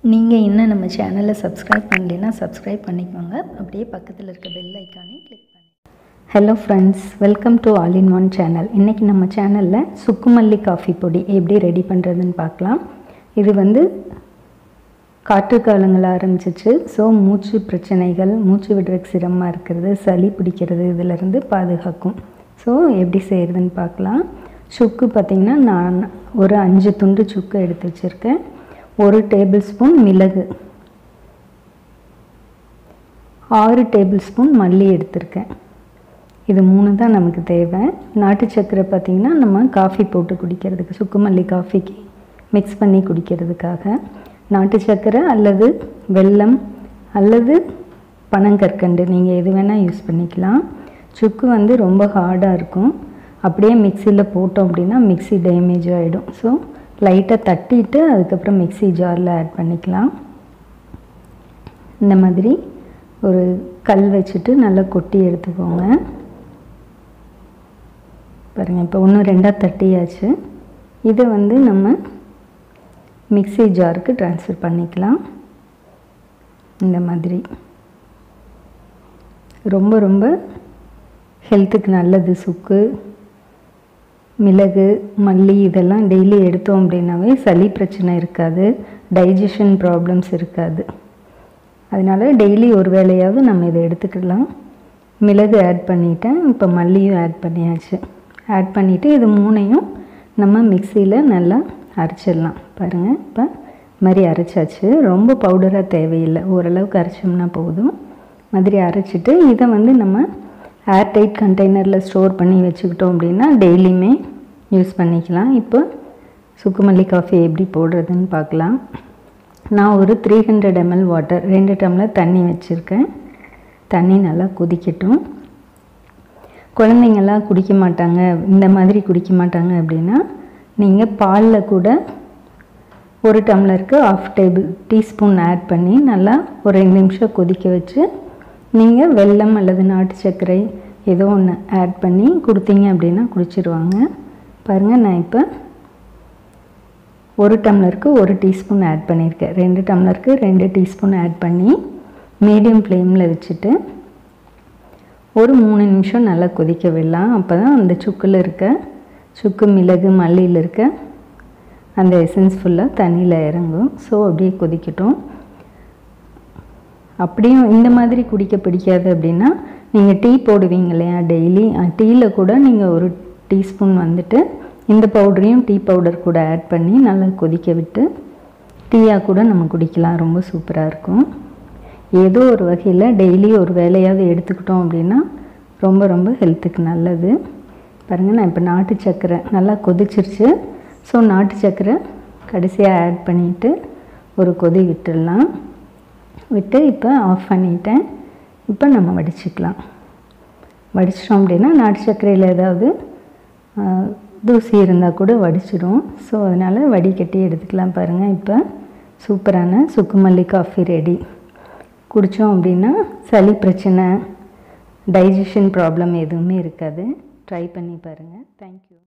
நீங்கள் இன்னும் நம்ம சேனலை சப்ஸ்கிரைப் பண்ணலைன்னா சப்ஸ்கிரைப் பண்ணிக்கோங்க அப்படியே பக்கத்தில் இருக்க பெல் ஐக்கானையும் கிளிக் பண்ணி hello friends welcome to all in one channel இன்றைக்கி நம்ம சேனலில் சுக்குமல்லி காஃபி பொடி எப்படி ரெடி பண்ணுறதுன்னு பார்க்கலாம் இது வந்து காற்று காலங்கள் ஆரம்பிச்சிச்சு ஸோ மூச்சு பிரச்சனைகள் மூச்சு விடுறதுக்கு சிரமமாக இருக்கிறது சளி பிடிக்கிறது இதிலேருந்து பாதுகாக்கும் ஸோ எப்படி செய்கிறதுன்னு பார்க்கலாம் சுக்கு பார்த்திங்கன்னா நான் ஒரு அஞ்சு துண்டு சுக்கு எடுத்து வச்சுருக்கேன் ஒரு டேபிள் ஸ்பூன் மிளகு ஆறு டேபிள் ஸ்பூன் மல்லி எடுத்திருக்கேன் இது மூணு தான் நமக்கு தேவை நாட்டு சர்க்கரை பார்த்திங்கன்னா நம்ம காஃபி போட்டு குடிக்கிறதுக்கு சுக்கு மல்லி காஃபிக்கு மிக்ஸ் பண்ணி குடிக்கிறதுக்காக நாட்டு சர்க்கரை அல்லது வெல்லம் அல்லது பனங்கற்கண்டு நீங்கள் எது வேணால் யூஸ் பண்ணிக்கலாம் சுக்கு வந்து ரொம்ப ஹார்டாக இருக்கும் அப்படியே மிக்சியில் போட்டோம் அப்படின்னா மிக்சி டேமேஜ் ஆகிடும் ஸோ லைட்டாக தட்டிட்டு அதுக்கப்புறம் மிக்சி ஜாரில் ஆட் பண்ணிக்கலாம் இந்த மாதிரி ஒரு கல் வச்சுட்டு நல்லா கொட்டி எடுத்துக்கோங்க பாருங்கள் இப்போ ஒன்று ரெண்டாக தட்டியாச்சு இதை வந்து நம்ம மிக்சி ஜாருக்கு ட்ரான்ஸ்ஃபர் பண்ணிக்கலாம் இந்த மாதிரி ரொம்ப ரொம்ப ஹெல்த்துக்கு நல்லது சுக்கு மிளகு மல்லி இதெல்லாம் டெய்லி எடுத்தோம் அப்படின்னாவே சளி பிரச்சனை இருக்காது டைஜஷன் ப்ராப்ளம்ஸ் இருக்காது அதனால் டெய்லி ஒரு வேலையாவது நம்ம இதை எடுத்துக்கலாம் மிளகு ஆட் பண்ணிட்டேன் இப்போ மல்லியும் ஆட் பண்ணியாச்சு ஆட் பண்ணிவிட்டு இது மூணையும் நம்ம மிக்சியில் நல்லா அரைச்சிடலாம் பாருங்கள் இப்போ மாதிரி அரைச்சாச்சு ரொம்ப பவுடராக தேவையில்லை ஓரளவுக்கு அரைச்சோம்னா போதும் மாதிரி அரைச்சிட்டு இதை வந்து நம்ம ஏர்டைட் கண்டெய்னரில் ஸ்டோர் பண்ணி வச்சுக்கிட்டோம் அப்படின்னா டெய்லியுமே யூஸ் பண்ணிக்கலாம் இப்போ சுக்குமல்லி காஃபி எப்படி போடுறதுன்னு பார்க்கலாம் நான் ஒரு த்ரீ ஹண்ட்ரட் எம்எல் வாட்டர் ரெண்டு டம்ளர் தண்ணி வச்சுருக்கேன் தண்ணி நல்லா கொதிக்கட்டும் குழந்தைங்கள்லாம் குடிக்க மாட்டாங்க இந்த மாதிரி குடிக்க மாட்டாங்க அப்படின்னா நீங்கள் பாலில் கூட ஒரு டம்ளருக்கு ஆஃப் டேபிள் டீஸ்பூன் ஆட் பண்ணி நல்லா ஒரு ரெண்டு நிமிஷம் கொதிக்க வச்சு நீங்கள் வெல்லம் அல்லது நாட்டு சர்க்கரை ஏதோ ஒன்று ஆட் பண்ணி கொடுத்தீங்க அப்படின்னா குடிச்சிருவாங்க பாருங்கள் நான் இப்போ ஒரு டம்ளருக்கு ஒரு டீஸ்பூன் ஆட் பண்ணியிருக்கேன் ரெண்டு டம்ளருக்கு ரெண்டு டீஸ்பூன் ஆட் பண்ணி மீடியம் ஃப்ளேமில் வச்சுட்டு ஒரு மூணு நிமிஷம் நல்லா கொதிக்க விடலாம் அப்போ தான் அந்த சுக்கில் இருக்க சுக்கு மிளகு மல்லியில் இருக்க அந்த எசன்ஸ் ஃபுல்லாக தண்ணியில் இறங்கும் ஸோ அப்படியே கொதிக்கட்டும் அப்படியும் இந்த மாதிரி குடிக்க பிடிக்காது அப்படின்னா நீங்கள் டீ போடுவீங்க இல்லையா டெய்லி டீயில் கூட நீங்கள் ஒரு டீஸ்பூன் வந்துட்டு இந்த பவுடரையும் டீ பவுடர் கூட ஆட் பண்ணி நல்லா கொதிக்க விட்டு டீயாக கூட நம்ம குடிக்கலாம் ரொம்ப சூப்பராக இருக்கும் ஏதோ ஒரு வகையில் டெய்லி ஒரு வேலையாவது எடுத்துக்கிட்டோம் அப்படின்னா ரொம்ப ரொம்ப ஹெல்த்துக்கு நல்லது பாருங்கள் நான் இப்போ நாட்டு சர்க்கரை நல்லா கொதிச்சிருச்சு ஸோ நாட்டு சர்க்கரை கடைசியாக ஆட் பண்ணிவிட்டு ஒரு கொதி விட்டுடலாம் விட்டு இப்போ ஆஃப் பண்ணிட்டேன் இப்போ நம்ம வடிச்சுக்கலாம் வடிச்சிட்டோம் அப்படின்னா நாட்டு சர்க்கரையில் ஏதாவது தூசி இருந்தால் கூட வடிச்சிடும் ஸோ அதனால் வடிகட்டி எடுத்துக்கலாம் பாருங்கள் இப்போ சூப்பரான சுக்குமல்லி காஃபி ரெடி குடித்தோம் அப்படின்னா சளி பிரச்சனை டைஜஷன் ப்ராப்ளம் எதுவுமே இருக்காது ட்ரை பண்ணி பாருங்கள் தேங்க்யூ